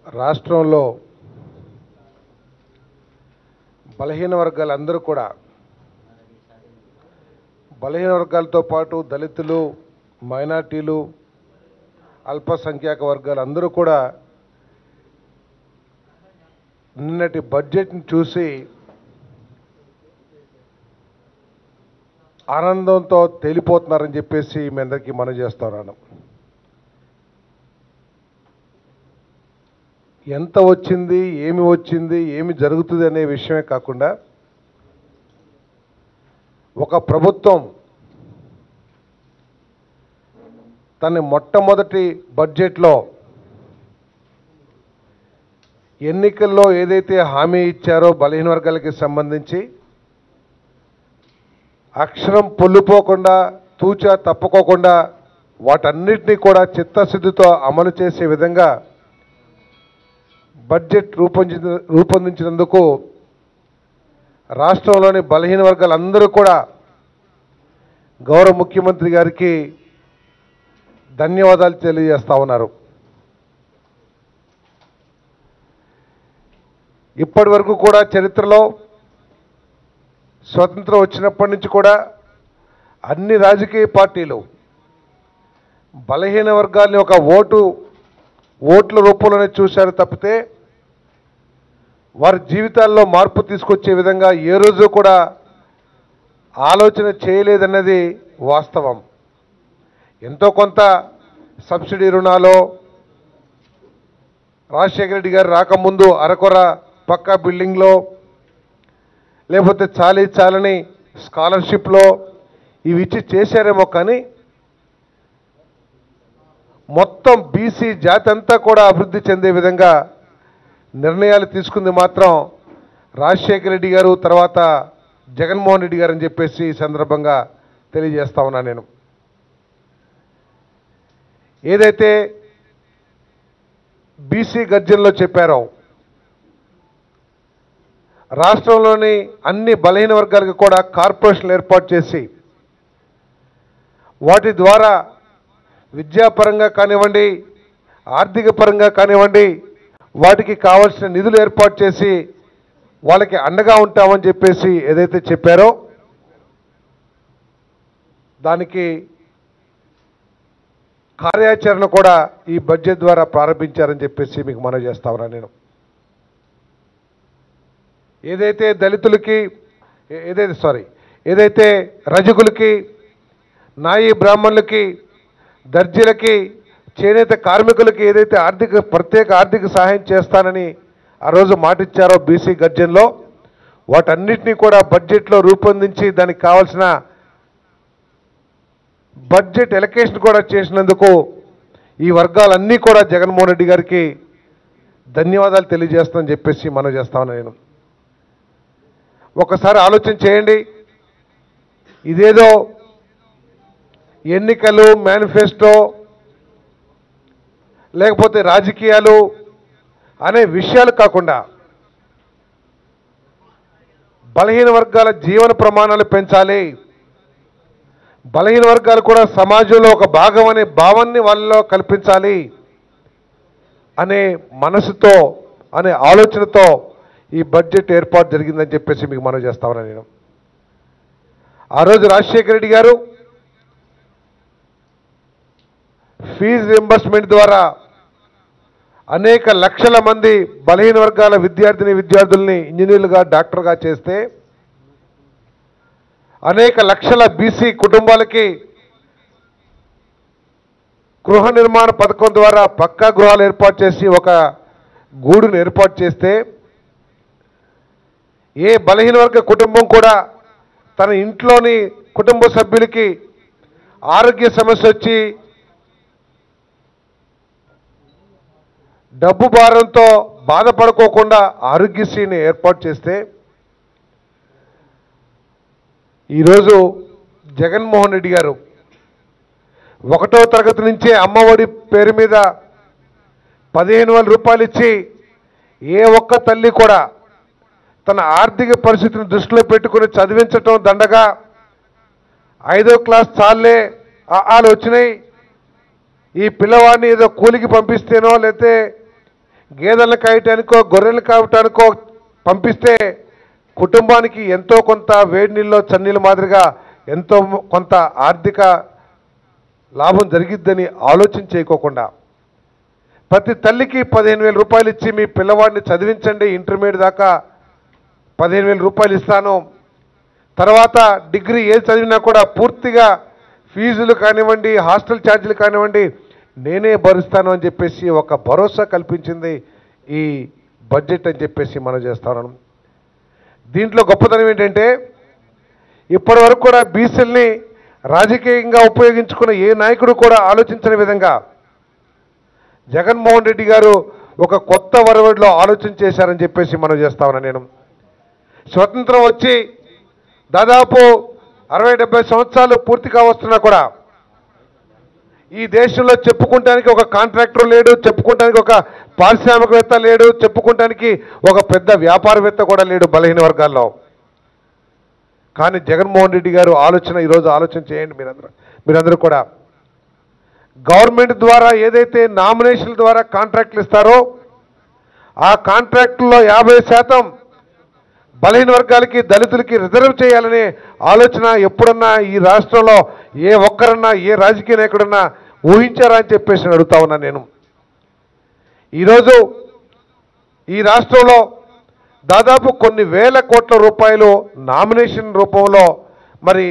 రాష్ట్రంలో బలహీన వర్గాలందరూ కూడా బలహీన వర్గాలతో పాటు దళితులు మైనార్టీలు అల్పసంఖ్యాక వర్గాలు అందరూ కూడా నిన్నటి బడ్జెట్ని చూసి ఆనందంతో తేలిపోతున్నారని చెప్పేసి మీ అందరికీ మనం చేస్తున్నాను ఎంత వచ్చింది ఏమి వచ్చింది ఏమి జరుగుతుంది అనే విషయమే కాకుండా ఒక ప్రభుత్వం తన మొట్టమొదటి బడ్జెట్లో ఎన్నికల్లో ఏదైతే హామీ ఇచ్చారో బలహీన వర్గాలకి సంబంధించి అక్షరం పొల్లుపోకుండా తూచా తప్పుకోకుండా వాటన్నిటినీ కూడా చిత్తశుద్ధితో అమలు చేసే విధంగా బడ్జెట్ రూపొందించిన రూపొందించినందుకు రాష్ట్రంలోని బలహీన వర్గాలందరూ కూడా గౌరవ ముఖ్యమంత్రి గారికి ధన్యవాదాలు తెలియజేస్తా ఉన్నారు ఇప్పటి వరకు కూడా చరిత్రలో స్వతంత్రం వచ్చినప్పటి నుంచి కూడా అన్ని రాజకీయ పార్టీలు బలహీన వర్గాల్ని ఒక ఓటు ఓట్ల రూపంలోనే చూశారు తప్పితే వారి జీవితాల్లో మార్పు తీసుకొచ్చే విధంగా ఏ రోజు కూడా ఆలోచన చేయలేదన్నది వాస్తవం ఎంతో కొంత సబ్సిడీ రుణాలు రాజశేఖర రెడ్డి గారు రాకముందు అరకొర పక్క బిల్డింగ్లో లేకపోతే చాలీ చాలని స్కాలర్షిప్లో ఇవి ఇచ్చి చేశారేమో కానీ మొత్తం బీసీ జాతి అంతా కూడా అభివృద్ధి చెందే విధంగా నిర్ణయాలు తీసుకుంది మాత్రం రాజశేఖర రెడ్డి గారు తర్వాత జగన్మోహన్ రెడ్డి గారు అని చెప్పేసి ఈ సందర్భంగా తెలియజేస్తా ఉన్నా నేను ఏదైతే బీసీ గర్జనలో చెప్పారో రాష్ట్రంలోని అన్ని బలహీన వర్గాలకు కూడా కార్పొరేషన్లు ఏర్పాటు చేసి వాటి ద్వారా విద్యాపరంగా కానివ్వండి ఆర్థిక పరంగా కానివ్వండి వాటికి కావలసిన నిధులు ఏర్పాటు చేసి వాళ్ళకి అండగా ఉంటామని చెప్పేసి ఏదైతే చెప్పారో దానికి కార్యాచరణ కూడా ఈ బడ్జెట్ ద్వారా ప్రారంభించారని చెప్పేసి మీకు మనవి చేస్తా ఉన్నా నేను ఏదైతే దళితులకి ఏ- ఏదైతే సారీ ఏదైతే రజకులకి నాయి బ్రాహ్మణులకి దర్జీలకి చేనేత కార్మికులకి ఏదైతే ఆర్థిక ప్రత్యేక ఆర్థిక సహాయం చేస్తానని ఆ రోజు మాటిచ్చారో బీసీ గర్జన్లో వాటన్నిటినీ కూడా బడ్జెట్లో రూపొందించి దానికి కావాల్సిన బడ్జెట్ ఎలకేషన్ కూడా చేసినందుకు ఈ వర్గాలన్నీ కూడా జగన్మోహన్ రెడ్డి గారికి ధన్యవాదాలు తెలియజేస్తానని చెప్పేసి మనం చేస్తాను నేను ఒకసారి ఆలోచన చేయండి ఇదేదో ఎన్నికలు మేనిఫెస్టో లేకపోతే రాజకీయాలు అనే విషయాలు కాకుండా బలహీన వర్గాల జీవన ప్రమాణాలు పెంచాలి బలహీన వర్గాలు కూడా సమాజంలో ఒక భాగం అనే భావాన్ని వాళ్ళలో కల్పించాలి అనే మనసుతో అనే ఆలోచనతో ఈ బడ్జెట్ ఏర్పాటు జరిగిందని చెప్పేసి మీకు మనవి చేస్తా ఉన్నాను నేను ఆ రోజు రాజశేఖర రెడ్డి గారు ఫీజు రింబర్స్మెంట్ ద్వారా అనేక లక్షల మంది బలహీన వర్గాల విద్యార్థిని విద్యార్థుల్ని ఇంజనీర్లుగా డాక్టర్గా చేస్తే అనేక లక్షల బీసీ కుటుంబాలకి గృహ నిర్మాణ పథకం ద్వారా పక్కా గృహాలు ఏర్పాటు చేసి ఒక గూడును ఏర్పాటు చేస్తే ఏ బలహీన వర్గ కుటుంబం కూడా తన ఇంట్లోని కుటుంబ సభ్యులకి ఆరోగ్య సమస్య వచ్చి డబ్బు భారంతో బాధపడుకోకుండా ఆరోగ్యశ్రీని ఏర్పాటు చేస్తే ఈరోజు జగన్మోహన్ రెడ్డి గారు ఒకటో తరగతి నుంచే అమ్మఒడి పేరు మీద పదిహేను వేల రూపాయలు ఇచ్చి ఏ ఒక్క తల్లి కూడా తన ఆర్థిక పరిస్థితిని దృష్టిలో పెట్టుకుని చదివించటం దండగా ఐదో క్లాస్ చాలే ఆలు వచ్చినాయి ఈ పిల్లవాడిని ఏదో కూలికి పంపిస్తేనో లేతే గేదెలను కాయటానికో గొర్రెలు కావటానికో పంపిస్తే కుటుంబానికి ఎంతో కొంత వేడి నీళ్ళలో చన్నీళ్ళ మాదిరిగా ఎంతో కొంత ఆర్థిక లాభం జరిగిద్దని ఆలోచన చేయకోకుండా ప్రతి తల్లికి పదిహేను వేల రూపాయలు ఇచ్చి మీ పిల్లవాడిని చదివించండి ఇంటర్మీడియట్ దాకా పదిహేను వేల రూపాయలు ఇస్తాను తర్వాత డిగ్రీ ఏది చదివినా కూడా పూర్తిగా ఫీజులు కానివ్వండి హాస్టల్ ఛార్జీలు కానివ్వండి నేనే భరిస్తాను అని చెప్పేసి ఒక భరోసా కల్పించింది ఈ బడ్జెట్ అని చెప్పేసి మనం చేస్తాను దీంట్లో గొప్పతనం ఏంటంటే ఇప్పటి వరకు కూడా బీసీల్ని రాజకీయంగా ఉపయోగించుకున్న ఏ నాయకుడు కూడా ఆలోచించని విధంగా జగన్మోహన్ రెడ్డి గారు ఒక కొత్త వరవడిలో ఆలోచన చేశారని చెప్పేసి మనం చేస్తా ఉన్నా నేను స్వతంత్రం వచ్చి దాదాపు అరవై డెబ్బై సంవత్సరాలు పూర్తిగా వస్తున్నా కూడా ఈ దేశంలో చెప్పుకుంటానికి ఒక కాంట్రాక్టర్ లేడు చెప్పుకుంటానికి ఒక పారిశ్రామికవేత్త లేడు చెప్పుకుంటానికి ఒక పెద్ద వ్యాపారవేత్త కూడా లేడు బలహీన వర్గాల్లో కానీ జగన్మోహన్ రెడ్డి గారు ఆలోచన ఈరోజు ఆలోచన చేయండి మీరందరూ మీరందరూ కూడా గవర్నమెంట్ ద్వారా ఏదైతే నామినేషన్ల ద్వారా కాంట్రాక్టులు ఇస్తారో ఆ కాంట్రాక్టుల్లో యాభై శాతం బలహీన వర్గాలకి దళితులకి రిజర్వ్ చేయాలనే ఆలోచన ఎప్పుడన్నా ఈ రాష్ట్రంలో ఏ ఒక్కరన్నా ఏ రాజకీయ నాయకుడన్నా ఊహించారా అని చెప్పేసి నేను అడుగుతా ఉన్నా నేను ఈరోజు ఈ రాష్ట్రంలో దాదాపు కొన్ని వేల కోట్ల రూపాయలు నామినేషన్ రూపంలో మరి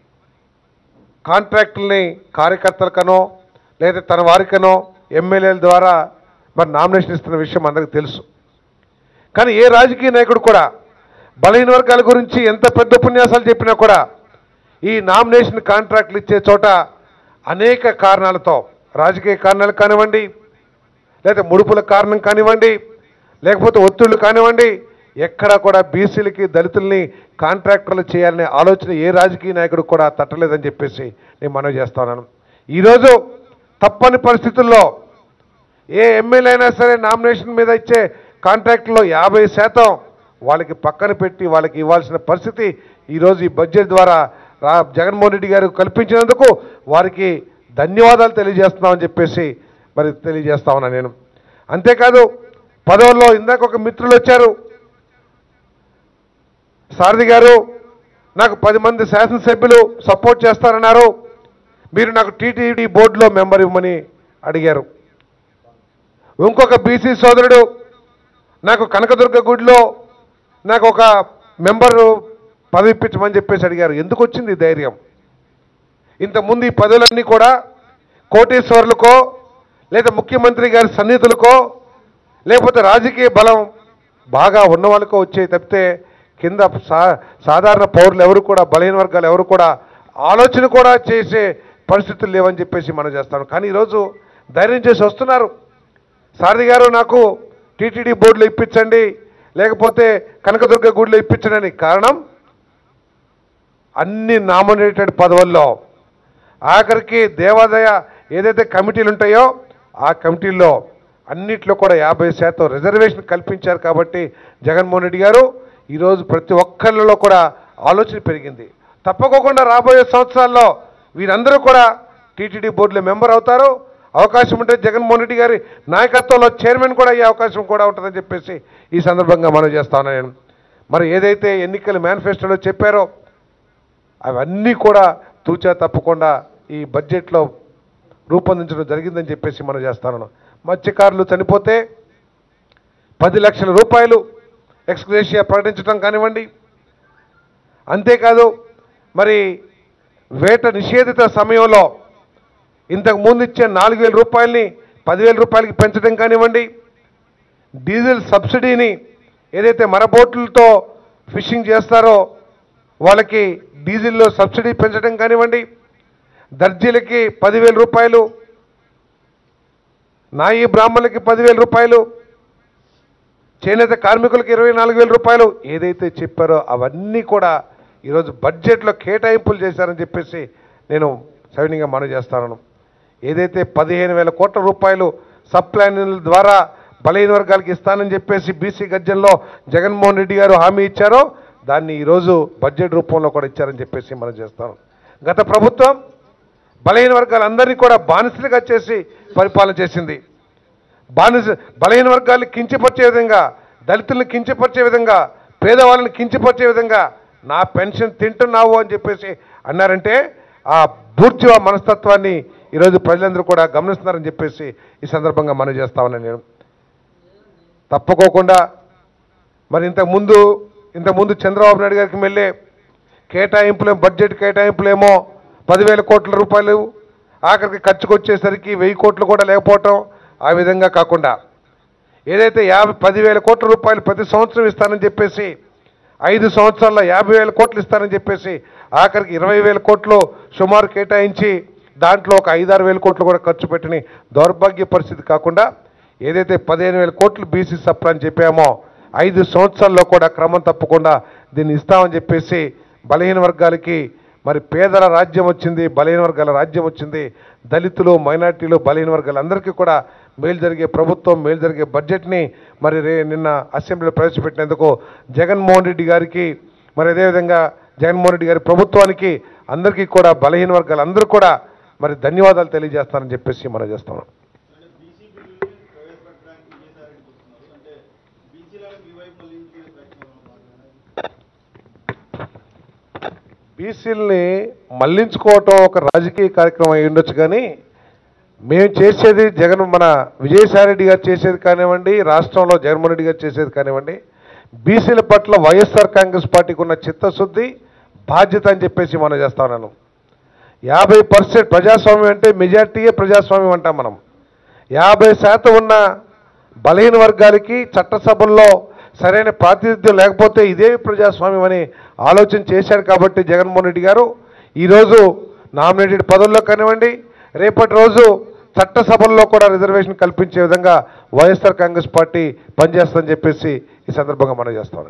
కాంట్రాక్టుల్ని కార్యకర్తలకనో లేదా తన వారికనో ఎమ్మెల్యేల ద్వారా మరి నామినేషన్ ఇస్తున్న విషయం అందరికీ తెలుసు కానీ ఏ రాజకీయ నాయకుడు కూడా బలహీన వర్గాల గురించి ఎంత పెద్ద ఉపన్యాసాలు చెప్పినా కూడా ఈ నామినేషన్ కాంట్రాక్ట్లు ఇచ్చే చోట అనేక కారణాలతో రాజకీయ కారణాలు కానివ్వండి లేదా ముడుపుల కారణం కానివ్వండి లేకపోతే ఒత్తిళ్లు కానివ్వండి ఎక్కడా కూడా బీసీలకి దళితుల్ని కాంట్రాక్టర్లు చేయాలనే ఆలోచన ఏ రాజకీయ నాయకుడు కూడా తట్టలేదని చెప్పేసి నేను మనవి చేస్తా ఉన్నాను ఈరోజు తప్పని పరిస్థితుల్లో ఏ ఎమ్మెల్యే అయినా సరే నామినేషన్ మీద ఇచ్చే కాంట్రాక్ట్లో యాభై శాతం వాళ్ళకి పక్కన పెట్టి వాళ్ళకి ఇవ్వాల్సిన పరిస్థితి ఈరోజు ఈ బడ్జెట్ ద్వారా రా జగన్మోహన్ రెడ్డి గారు కల్పించినందుకు వారికి ధన్యవాదాలు తెలియజేస్తున్నామని చెప్పేసి మరి తెలియజేస్తా ఉన్నా నేను అంతేకాదు పదవుల్లో ఇందాక ఒక మిత్రులు వచ్చారు సారథి గారు నాకు పది మంది శాసనసభ్యులు సపోర్ట్ చేస్తారన్నారు మీరు నాకు టీటీడీ బోర్డులో మెంబర్ ఇవ్వమని అడిగారు ఇంకొక బీసీ సోదరుడు నాకు కనకదుర్గ గుడిలో నాకు ఒక మెంబరు పదవి ఇప్పించమని చెప్పేసి అడిగారు ఎందుకు వచ్చింది ఈ ధైర్యం ఇంతకుముందు ఈ పదవులన్నీ కూడా కోటేశ్వర్లకో లేదా ముఖ్యమంత్రి గారి సన్నిధులకో లేకపోతే రాజకీయ బలం బాగా ఉన్న వాళ్ళకో వచ్చే తప్పితే కింద సా సాధారణ పౌరులు ఎవరు కూడా బలహీన వర్గాలు ఎవరు కూడా ఆలోచన కూడా చేసే పరిస్థితులు లేవని చెప్పేసి మనం చేస్తాం కానీ ఈరోజు ధైర్యం చేసి వస్తున్నారు సారథి గారు నాకు టీటీడీ బోర్డులో ఇప్పించండి లేకపోతే కనకదుర్గ గుడిలో ఇప్పించండి కారణం అన్ని నామినేటెడ్ పదవుల్లో ఆఖరికి దేవాదాయ ఏదైతే కమిటీలు ఉంటాయో ఆ కమిటీల్లో అన్నిట్లో కూడా యాభై శాతం రిజర్వేషన్ కల్పించారు కాబట్టి జగన్మోహన్ రెడ్డి గారు ఈరోజు ప్రతి ఒక్కరిలో కూడా ఆలోచన పెరిగింది తప్పకోకుండా రాబోయే సంవత్సరాల్లో వీరందరూ కూడా టీటీడీ బోర్డులో మెంబర్ అవుతారు అవకాశం ఉంటే జగన్మోహన్ రెడ్డి గారి నాయకత్వంలో చైర్మన్ కూడా అయ్యే అవకాశం కూడా ఉంటుందని చెప్పేసి ఈ సందర్భంగా మనం చేస్తా ఉన్నాను నేను మరి ఏదైతే ఎన్నికల మేనిఫెస్టోలో చెప్పారో అవన్నీ కూడా తూచా తప్పకుండా ఈ బడ్జెట్లో రూపొందించడం జరిగిందని చెప్పేసి మనం చేస్తాను మత్స్యకారులు చనిపోతే పది లక్షల రూపాయలు ఎక్స్గ్రేషియా ప్రకటించడం కానివ్వండి అంతేకాదు మరి వేట నిషేధిత సమయంలో ఇంతకు ముందు ఇచ్చే నాలుగు వేల రూపాయలని పదివేల రూపాయలకి పెంచడం కానివ్వండి డీజిల్ సబ్సిడీని ఏదైతే మరబోట్లతో ఫిషింగ్ చేస్తారో వాళ్ళకి డీజిల్లో సబ్సిడీ పెంచడం కానివ్వండి దర్జీలకి పదివేల రూపాయలు నాయి బ్రాహ్మణులకి పదివేల రూపాయలు చేనేత కార్మికులకు ఇరవై నాలుగు వేల రూపాయలు ఏదైతే చెప్పారో అవన్నీ కూడా ఈరోజు బడ్జెట్లో కేటాయింపులు చేశారని చెప్పేసి నేను సవినీయంగా మనవి చేస్తాను ఏదైతే పదిహేను వేల కోట్ల రూపాయలు సబ్ ప్లాన్ల ద్వారా బలహీన వర్గాలకు ఇస్తానని చెప్పేసి బీసీ గజ్జల్లో జగన్మోహన్ రెడ్డి గారు హామీ ఇచ్చారో దాన్ని ఈరోజు బడ్జెట్ రూపంలో కూడా ఇచ్చారని చెప్పేసి మనం చేస్తాం గత ప్రభుత్వం బలహీన వర్గాలందరినీ కూడా బానిసలుగా చేసి పరిపాలన చేసింది బానిస బలహీన వర్గాల్ని కించపరిచే విధంగా దళితుల్ని కించపరిచే విధంగా పేదవాళ్ళని కించపరిచే విధంగా నా పెన్షన్ తింటున్నావు అని చెప్పేసి అన్నారంటే ఆ బూర్జువా మనస్తత్వాన్ని ఈరోజు ప్రజలందరూ కూడా గమనిస్తున్నారని చెప్పేసి ఈ సందర్భంగా మనం చేస్తామని నేను తప్పుకోకుండా మరి ఇంతకుముందు ఇంతకుముందు చంద్రబాబు నాయుడు గారికి వెళ్ళే కేటాయింపులేమో బడ్జెట్ కేటాయింపులేమో పదివేల కోట్ల రూపాయలు ఆఖరికి ఖర్చుకు వచ్చేసరికి వెయ్యి కోట్లు కూడా లేకపోవటం ఆ విధంగా కాకుండా ఏదైతే యాభై పదివేల కోట్ల రూపాయలు ప్రతి సంవత్సరం ఇస్తానని చెప్పేసి ఐదు సంవత్సరాల్లో యాభై వేల కోట్లు ఇస్తానని చెప్పేసి ఆఖరికి ఇరవై వేల కోట్లు సుమారు కేటాయించి దాంట్లో ఒక ఐదారు వేల కోట్లు కూడా ఖర్చు పెట్టని దౌర్భాగ్య పరిస్థితి కాకుండా ఏదైతే పదిహేను వేల కోట్లు బీసీ సప్లా అని చెప్పామో ఐదు సంవత్సరాల్లో కూడా క్రమం తప్పకుండా దీన్ని ఇస్తామని చెప్పేసి బలహీన వర్గాలకి మరి పేదల రాజ్యం వచ్చింది బలహీన వర్గాల రాజ్యం వచ్చింది దళితులు మైనార్టీలు బలహీన వర్గాలందరికీ కూడా మేలు జరిగే ప్రభుత్వం మేలు జరిగే బడ్జెట్ని మరి రే నిన్న అసెంబ్లీలో ప్రవేశపెట్టినందుకు జగన్మోహన్ రెడ్డి గారికి మరి అదేవిధంగా జగన్మోహన్ రెడ్డి గారి ప్రభుత్వానికి అందరికీ కూడా బలహీన వర్గాలందరూ కూడా మరి ధన్యవాదాలు తెలియజేస్తానని చెప్పేసి మనం చేస్తున్నాం అంటే బీసీ బిల్లుని ప్రవేశపెట్టడానికి విజయసాయిరెడ్డి వస్తున్నారు అంటే బీసీలను మీ వైపు మళ్ళించే ప్రయత్నం అన్నమాట. బీసీలని మళ్లించుకోవటం ఒక రాజకీయ కార్యక్రమం అయి ఉండొచ్చు కానీ మేము చేసేది జగన్ మన విజయసాయిరెడ్డి గారు చేసేది కానివ్వండి రాష్ట్రంలో జగన్మోహన్ రెడ్డి గారు చేసేది కానివ్వండి బీసీల పట్ల వైఎస్ఆర్ కాంగ్రెస్ పార్టీకి ఉన్న చిత్తశుద్ధి బాధ్యత అని చెప్పేసి మనం చేస్తా ఉన్నాను యాభై పర్సెంట్ ప్రజాస్వామ్యం అంటే మెజార్టీయే ప్రజాస్వామ్యం అంటాం మనం యాభై శాతం ఉన్న బలహీన వర్గాలకి చట్టసభల్లో సరైన ప్రాతినిధ్యం లేకపోతే ఇదే ప్రజాస్వామ్యం అని ఆలోచన చేశారు కాబట్టి జగన్మోహన్ రెడ్డి గారు ఈరోజు నామినేటెడ్ పదవుల్లో కానివ్వండి రేపటి రోజు చట్టసభల్లో కూడా రిజర్వేషన్ కల్పించే విధంగా వైఎస్ఆర్ కాంగ్రెస్ పార్టీ పనిచేస్తుందని చెప్పేసి ఈ సందర్భంగా మనం చేస్తాం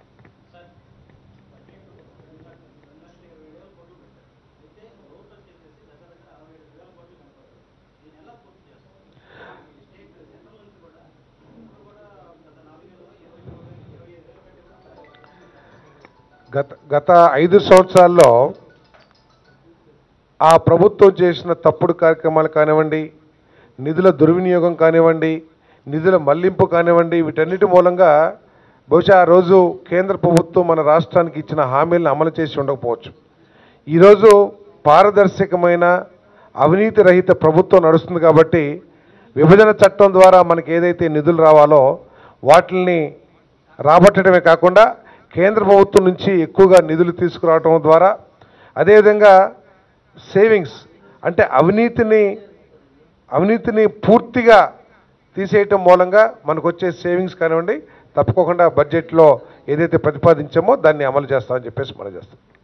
గత గత ఐదు సంవత్సరాల్లో ఆ ప్రభుత్వం చేసిన తప్పుడు కార్యక్రమాలు కానివ్వండి నిధుల దుర్వినియోగం కానివ్వండి నిధుల మళ్లింపు కానివ్వండి వీటన్నిటి మూలంగా బహుశా ఆ రోజు కేంద్ర ప్రభుత్వం మన రాష్ట్రానికి ఇచ్చిన హామీలను అమలు చేసి ఉండకపోవచ్చు ఈరోజు పారదర్శకమైన అవినీతి రహిత ప్రభుత్వం నడుస్తుంది కాబట్టి విభజన చట్టం ద్వారా మనకి ఏదైతే నిధులు రావాలో వాటిని రాబట్టడమే కాకుండా కేంద్ర ప్రభుత్వం నుంచి ఎక్కువగా నిధులు తీసుకురావటం ద్వారా అదేవిధంగా సేవింగ్స్ అంటే అవినీతిని అవినీతిని పూర్తిగా తీసేయటం మూలంగా మనకు వచ్చే సేవింగ్స్ కానివ్వండి తప్పకుండా బడ్జెట్లో ఏదైతే ప్రతిపాదించామో దాన్ని అమలు చేస్తామని చెప్పేసి మనం చేస్తాం